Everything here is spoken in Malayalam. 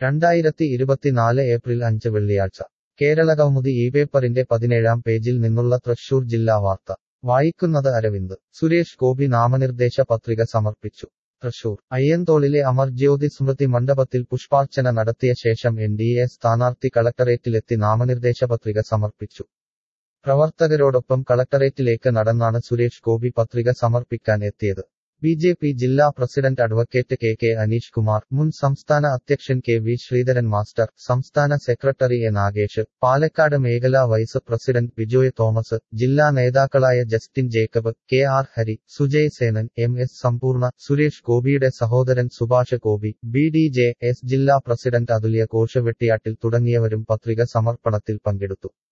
രണ്ടായിരത്തി ഇരുപത്തിനാല് ഏപ്രിൽ അഞ്ച് വെള്ളിയാഴ്ച കേരളകൗമുദി ഈ പേപ്പറിന്റെ പതിനേഴാം പേജിൽ നിന്നുള്ള തൃശൂർ ജില്ലാ വാർത്ത വായിക്കുന്നത് അരവിന്ദ് സുരേഷ് ഗോപി നാമനിർദ്ദേശ പത്രിക സമർപ്പിച്ചു തൃശൂർ അയ്യന്തോളിലെ അമർ ജ്യോതി സ്മൃതി മണ്ഡപത്തിൽ പുഷ്പാർച്ചന നടത്തിയ ശേഷം എൻ ഡി എ സ്ഥാനാർത്ഥി കളക്ടറേറ്റിലെത്തി നാമനിർദ്ദേശ പത്രിക സമർപ്പിച്ചു പ്രവർത്തകരോടൊപ്പം കളക്ടറേറ്റിലേക്ക് നടന്നാണ് സുരേഷ് ഗോപി പത്രിക സമർപ്പിക്കാൻ എത്തിയത് ബി ജെ പി ജില്ലാ president advocate K K Aneesh Kumar മുൻ സംസ്ഥാന അധ്യക്ഷൻ കെ വി ശ്രീധരൻ മാസ്റ്റർ സംസ്ഥാന സെക്രട്ടറി എ നാഗേഷ് പാലക്കാട് മേഖലാ വൈസ് പ്രസിഡന്റ് ബിജോയ് തോമസ് ജില്ലാ നേതാക്കളായ Justin Jacob K R Hari Sujay Senan M S Sampoorna Suresh ഗോപിയുടെ സഹോദരൻ Subhash Gopi B D J S ജില്ലാ പ്രസിഡന്റ് അതുല്യ കോശവെട്ടിയാട്ടിൽ തുടങ്ങിയവരും പത്രിക സമർപ്പണത്തിൽ പങ്കെടുത്തു